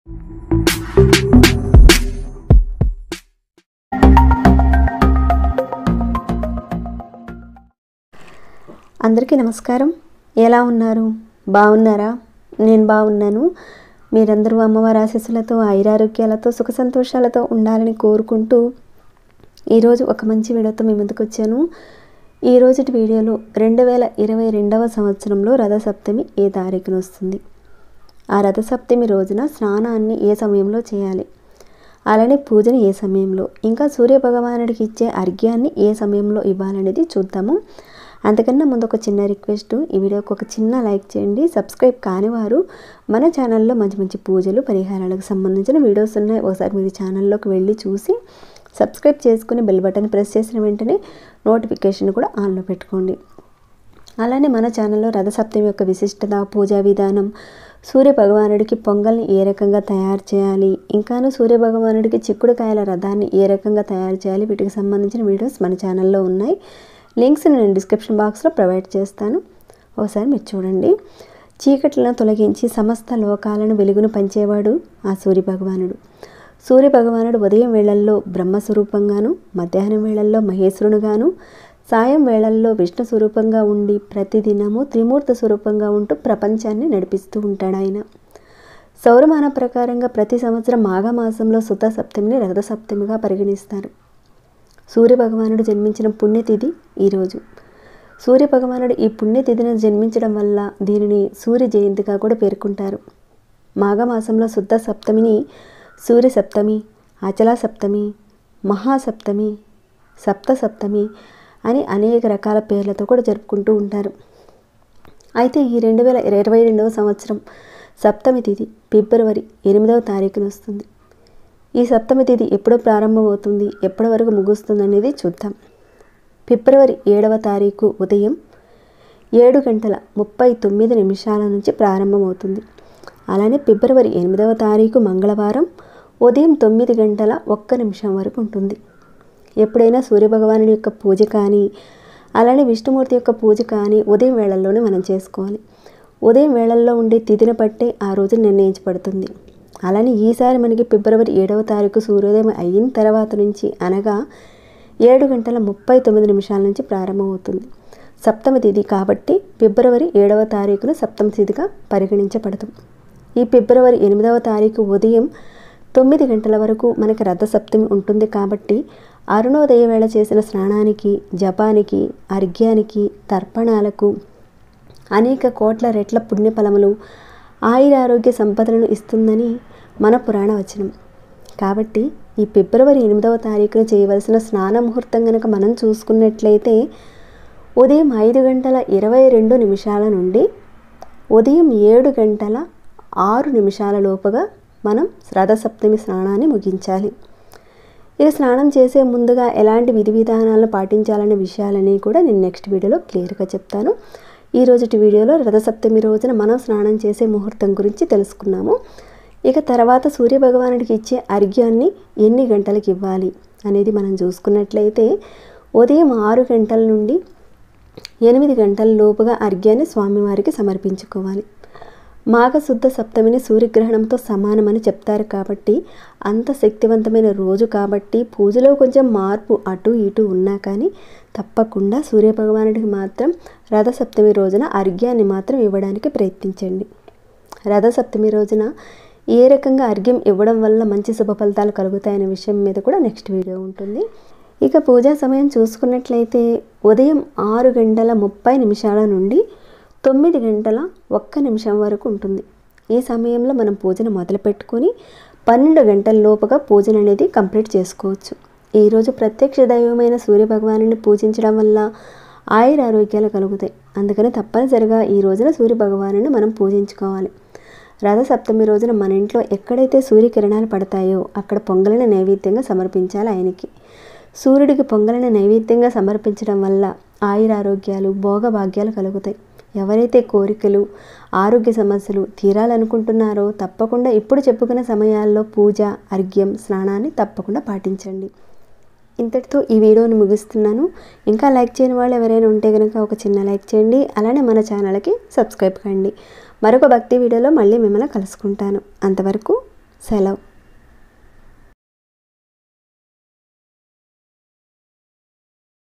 అందరికీ నమస్కారం ఎలా ఉన్నారు బాగున్నారా నేను బాగున్నాను మీరందరూ అమ్మవారి ఆశీస్సులతో ఐరారోగ్యాలతో సుఖ సంతోషాలతో ఉండాలని కోరుకుంటూ ఈరోజు ఒక మంచి వీడియోతో మీ ముందుకు వచ్చాను ఈ రోజుటి వీడియోలో రెండు వేల ఇరవై రెండవ సంవత్సరంలో రథసప్తమి ఏ తారీఖున వస్తుంది ఆ రథసప్తమి రోజున స్నానాన్ని ఏ సమయంలో చేయాలి అలానే పూజని ఏ సమయంలో ఇంకా సూర్య భగవానుడికి ఇచ్చే అర్ఘ్యాన్ని ఏ సమయంలో ఇవ్వాలనేది చూద్దాము అంతకన్నా ముందు ఒక చిన్న రిక్వెస్ట్ ఈ వీడియోకి ఒక చిన్న లైక్ చేయండి సబ్స్క్రైబ్ కాని వారు మన ఛానల్లో మంచి మంచి పూజలు పరిహారాలకు సంబంధించిన వీడియోస్ ఉన్నాయి ఒకసారి మీరు ఛానల్లోకి వెళ్ళి చూసి సబ్స్క్రైబ్ చేసుకుని బెల్ బటన్ ప్రెస్ చేసిన వెంటనే నోటిఫికేషన్ కూడా ఆన్లో పెట్టుకోండి అలానే మన ఛానల్లో రథసప్తమి యొక్క విశిష్టత పూజా విధానం సూర్య భగవానుడికి పొంగల్ని ఏ రకంగా తయారు చేయాలి ఇంకాను సూర్య భగవానుడికి చిక్కుడుకాయల రథాన్ని ఏ రకంగా తయారు చేయాలి వీటికి సంబంధించిన వీడియోస్ మన ఛానల్లో ఉన్నాయి లింక్స్ నేను డిస్క్రిప్షన్ బాక్స్లో ప్రొవైడ్ చేస్తాను ఒకసారి మీరు చూడండి చీకట్లను తొలగించి సమస్త లోకాలను వెలుగును పంచేవాడు ఆ సూర్య భగవానుడు సూర్య భగవానుడు ఉదయం వేళల్లో బ్రహ్మస్వరూపంగాను మధ్యాహ్నం వేళల్లో మహేశ్వరునిగాను సాయం వేళల్లో విష్ణు స్వరూపంగా ఉండి ప్రతిదినము త్రిమూర్త స్వరూపంగా ఉంటూ ప్రపంచాన్ని నడిపిస్తూ ఉంటాడు ఆయన సౌరమాన ప్రకారంగా ప్రతి సంవత్సరం మాఘమాసంలో సుత సప్తమిని రథ సప్తమిగా పరిగణిస్తారు సూర్య భగవానుడు జన్మించిన పుణ్యతిథి ఈరోజు సూర్య భగవానుడు ఈ పుణ్యతిథిని జన్మించడం వల్ల దీనిని సూర్య జయంతిగా కూడా పేర్కొంటారు మాఘమాసంలో శుద్ధ సప్తమిని సూర్య సప్తమి అచల సప్తమి మహాసప్తమి సప్త సప్తమి అని అనేక రకాల పేర్లతో కూడా జరుపుకుంటూ ఉంటారు అయితే ఈ రెండు వేల ఇరవై రెండవ సంవత్సరం సప్తమి తిథి ఫిబ్రవరి ఎనిమిదవ తారీఖున వస్తుంది ఈ సప్తమి తిథి ఎప్పుడు ప్రారంభమవుతుంది ఎప్పటి వరకు ముగుస్తుంది అనేది చూద్దాం ఫిబ్రవరి ఏడవ తారీఖు ఉదయం ఏడు గంటల ముప్పై తొమ్మిది నిమిషాల నుంచి ప్రారంభమవుతుంది అలానే ఫిబ్రవరి ఎనిమిదవ తారీఖు మంగళవారం ఉదయం తొమ్మిది గంటల ఒక్క నిమిషం వరకు ఉంటుంది ఎప్పుడైనా సూర్యభగవానుడి యొక్క పూజ కానీ అలానే విష్ణుమూర్తి యొక్క పూజ కానీ ఉదయం వేళల్లోనే మనం చేసుకోవాలి ఉదయం వేళల్లో ఉండే తిథిని బట్టే ఆ రోజు నిర్ణయించబడుతుంది అలానే ఈసారి మనకి ఫిబ్రవరి ఏడవ తారీఖు సూర్యోదయం అయిన తర్వాత నుంచి అనగా ఏడు గంటల ముప్పై తొమ్మిది నిమిషాల నుంచి ప్రారంభమవుతుంది సప్తమ తిథి కాబట్టి ఫిబ్రవరి ఏడవ తారీఖున సప్తమ తిథిగా పరిగణించబడదు ఈ ఫిబ్రవరి ఎనిమిదవ తారీఖు ఉదయం తొమ్మిది గంటల వరకు మనకి రథసప్తమి ఉంటుంది కాబట్టి అరుణోదయ వేళ చేసిన స్నానానికి జపానికి అర్ఘ్యానికి తర్పణాలకు అనేక కోట్ల రెట్ల పుణ్యఫలములు ఆయురారోగ్య సంపదలను ఇస్తుందని మన పురాణ వచనం కాబట్టి ఈ ఫిబ్రవరి ఎనిమిదవ తారీఖున చేయవలసిన స్నాన ముహూర్తం కనుక మనం చూసుకున్నట్లయితే ఉదయం ఐదు గంటల ఇరవై రెండు నిమిషాల నుండి ఉదయం ఏడు గంటల ఆరు నిమిషాల లోపుగా మనం రథసప్తమి స్నానాన్ని ముగించాలి ఇక స్నానం చేసే ముందుగా ఎలాంటి విధి విధానాలను పాటించాలనే విషయాలని కూడా నేను నెక్స్ట్ వీడియోలో క్లియర్గా చెప్తాను ఈ రోజుటి వీడియోలో రథసప్తమి రోజున మనం స్నానం చేసే ముహూర్తం గురించి తెలుసుకున్నాము ఇక తర్వాత సూర్య భగవానుడికి ఇచ్చే అర్ఘ్యాన్ని ఎన్ని గంటలకు ఇవ్వాలి అనేది మనం చూసుకున్నట్లయితే ఉదయం ఆరు గంటల నుండి ఎనిమిది గంటల లోపుగా అర్ఘ్యాన్ని స్వామివారికి సమర్పించుకోవాలి మాఘశుద్ధ సప్తమిని సూర్యగ్రహణంతో సమానమని చెప్తారు కాబట్టి అంత శక్తివంతమైన రోజు కాబట్టి పూజలో కొంచెం మార్పు అటు ఇటు ఉన్నా కానీ తప్పకుండా సూర్యభగవానుడికి మాత్రం రథసప్తమి రోజున అర్ఘ్యాన్ని మాత్రం ఇవ్వడానికి ప్రయత్నించండి రథసప్తమి రోజున ఏ రకంగా అర్ఘ్యం ఇవ్వడం వల్ల మంచి శుభ ఫలితాలు కలుగుతాయనే విషయం మీద కూడా నెక్స్ట్ వీడియో ఉంటుంది ఇక పూజా సమయం చూసుకున్నట్లయితే ఉదయం ఆరు గంటల ముప్పై నిమిషాల నుండి తొమ్మిది గంటల ఒక్క నిమిషం వరకు ఉంటుంది ఈ సమయంలో మనం పూజను మొదలు పెట్టుకొని పన్నెండు గంటల లోపుగా పూజను అనేది కంప్లీట్ చేసుకోవచ్చు ఈరోజు ప్రత్యక్ష దైవమైన సూర్య భగవాను పూజించడం వల్ల ఆయుర ఆరోగ్యాలు కలుగుతాయి అందుకని తప్పనిసరిగా ఈ రోజున సూర్య భగవాను మనం పూజించుకోవాలి రథ సప్తమి రోజున మన ఇంట్లో ఎక్కడైతే సూర్యకిరణాలు పడతాయో అక్కడ పొంగలిని నైవేద్యంగా సమర్పించాలి ఆయనకి సూర్యుడికి పొంగలిని నైవేద్యంగా సమర్పించడం వల్ల ఆయురారోగ్యాలు భోగభాగ్యాలు కలుగుతాయి ఎవరైతే కోరికలు ఆరోగ్య సమస్యలు తీరాలనుకుంటున్నారో తప్పకుండా ఇప్పుడు చెప్పుకున్న సమయాల్లో పూజ అర్ఘ్యం స్నానాన్ని తప్పకుండా పాటించండి ఇంతటితో ఈ వీడియోని ముగిస్తున్నాను ఇంకా లైక్ చేయని వాళ్ళు ఎవరైనా ఉంటే కనుక ఒక చిన్న లైక్ చేయండి అలానే మన ఛానల్కి సబ్స్క్రైబ్ కండి మరొక భక్తి వీడియోలో మళ్ళీ మిమ్మల్ని కలుసుకుంటాను అంతవరకు సెలవు